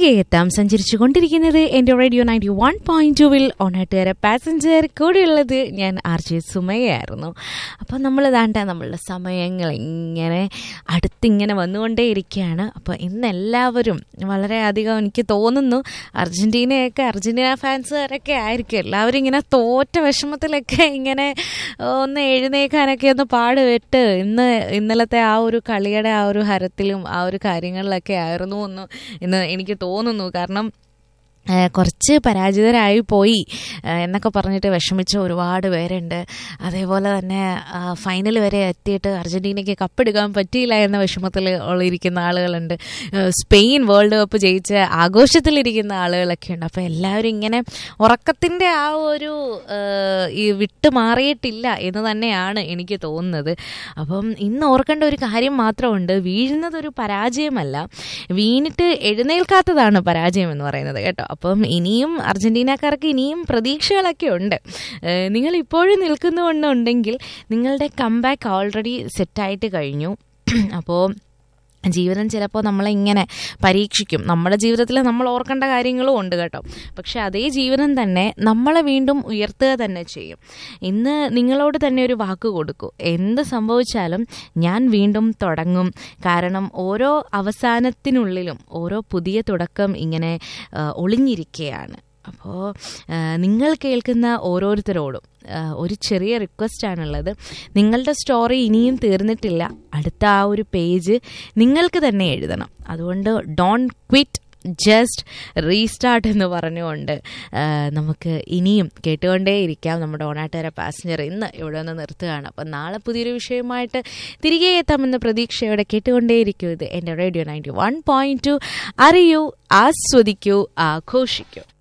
തിരികെ എത്താം സഞ്ചരിച്ചു കൊണ്ടിരിക്കുന്നത് എൻ്റെ റേഡിയോ നയൻറ്റി വൺ പോയിന്റ് ടുവിൽ ഓണാട്ടുകാരെ പാസഞ്ചർ കൂടെയുള്ളത് ഞാൻ ആർ ജെ സുമയായിരുന്നു അപ്പോൾ നമ്മൾ ദാണ്ട നമ്മളുടെ സമയങ്ങൾ ഇങ്ങനെ അടുത്തിങ്ങനെ വന്നുകൊണ്ടേയിരിക്കുകയാണ് അപ്പോൾ ഇന്ന് എല്ലാവരും വളരെയധികം എനിക്ക് തോന്നുന്നു അർജൻറ്റീനയൊക്കെ അർജൻറ്റീന ഫാൻസുകാരൊക്കെ ആയിരിക്കും എല്ലാവരും ഇങ്ങനെ തോറ്റ വിഷമത്തിലൊക്കെ ഇങ്ങനെ ഒന്ന് എഴുന്നേക്കാനൊക്കെ ഒന്ന് പാടുപെട്ട് ഇന്ന് ഇന്നലത്തെ ആ ഒരു കളിയുടെ ആ ഒരു ഹരത്തിലും ആ ഒരു കാര്യങ്ങളിലൊക്കെ ആയിരുന്നു എന്ന് ഇന്ന് എനിക്ക് തോന്നുന്നു കാരണം ആ, കുറച്ച് പരാജിതരായി പോയി ആ, എന്നൊക്കെ പറഞ്ഞിട്ട് വിഷമിച്ച ഒരുപാട് പേരുണ്ട് അതേപോലെ തന്നെ ഫൈനൽ വരെ എത്തിയിട്ട് അർജൻറ്റീനയ്ക്ക് കപ്പെടുക്കാൻ പറ്റിയില്ല എന്ന വിഷമത്തിൽ ഇരിക്കുന്ന ആളുകളുണ്ട് ആ, സ്പെയിൻ വേൾഡ് കപ്പ് ജയിച്ച ആഘോഷത്തിലിരിക്കുന്ന ആളുകളൊക്കെ ഉണ്ട് അപ്പോൾ എല്ലാവരും ഇങ്ങനെ ഉറക്കത്തിൻ്റെ ആ ഒരു ആ, ഈ വിട്ട് മാറിയിട്ടില്ല എന്ന് തന്നെയാണ് എനിക്ക് തോന്നുന്നത് അപ്പം ഇന്ന് ഓർക്കേണ്ട ഒരു കാര്യം മാത്രമുണ്ട് വീഴുന്നത് ഒരു പരാജയമല്ല വീണിട്ട് എഴുന്നേൽക്കാത്തതാണ് പരാജയം എന്ന് പറയുന്നത് കേട്ടോ അപ്പം ഇനിയും അർജന്റീനക്കാർക്ക് ഇനിയും പ്രതീക്ഷകളൊക്കെ ഉണ്ട് ഏഹ് നിങ്ങൾ ഇപ്പോഴും നിൽക്കുന്നുണ്ടെങ്കിൽ നിങ്ങളുടെ കംബാക്ക് ഓൾറെഡി സെറ്റായിട്ട് കഴിഞ്ഞു അപ്പോൾ ജീവിതം ചിലപ്പോൾ നമ്മളെ ഇങ്ങനെ പരീക്ഷിക്കും നമ്മുടെ ജീവിതത്തിൽ നമ്മൾ ഓർക്കേണ്ട കാര്യങ്ങളും ഉണ്ട് കേട്ടോ പക്ഷെ അതേ ജീവിതം തന്നെ നമ്മളെ വീണ്ടും ഉയർത്തുക തന്നെ ചെയ്യും ഇന്ന് നിങ്ങളോട് തന്നെ ഒരു വാക്ക് കൊടുക്കൂ എന്ത് സംഭവിച്ചാലും ഞാൻ വീണ്ടും തുടങ്ങും കാരണം ഓരോ അവസാനത്തിനുള്ളിലും ഓരോ പുതിയ തുടക്കം ഇങ്ങനെ ആ, ഒളിഞ്ഞിരിക്കുകയാണ് അപ്പോൾ നിങ്ങൾ കേൾക്കുന്ന ഓരോരുത്തരോടും ആ, ഒരു ചെറിയ റിക്വസ്റ്റ് ആണുള്ളത് നിങ്ങളുടെ സ്റ്റോറി ഇനിയും തീർന്നിട്ടില്ല അടുത്ത ആ ഒരു പേജ് നിങ്ങൾക്ക് തന്നെ എഴുതണം അതുകൊണ്ട് ഡോൺ ക്വിറ്റ് ജസ്റ്റ് റീസ്റ്റാർട്ട് എന്ന് പറഞ്ഞുകൊണ്ട് ആ, നമുക്ക് ഇനിയും കേട്ടുകൊണ്ടേയിരിക്കാം നമ്മുടെ ഓണാട്ടുകാര പാസഞ്ചർ ഇന്ന് ഇവിടെ നിന്ന് നിർത്തുകയാണ് അപ്പം നാളെ പുതിയൊരു വിഷയമായിട്ട് തിരികെ എത്താമെന്ന പ്രതീക്ഷയോടെ കേട്ടുകൊണ്ടേയിരിക്കൂ ഇത് എൻ്റെ radio ninety one point two അറിയൂ ആസ്വദിക്കൂ ആഘോഷിക്കൂ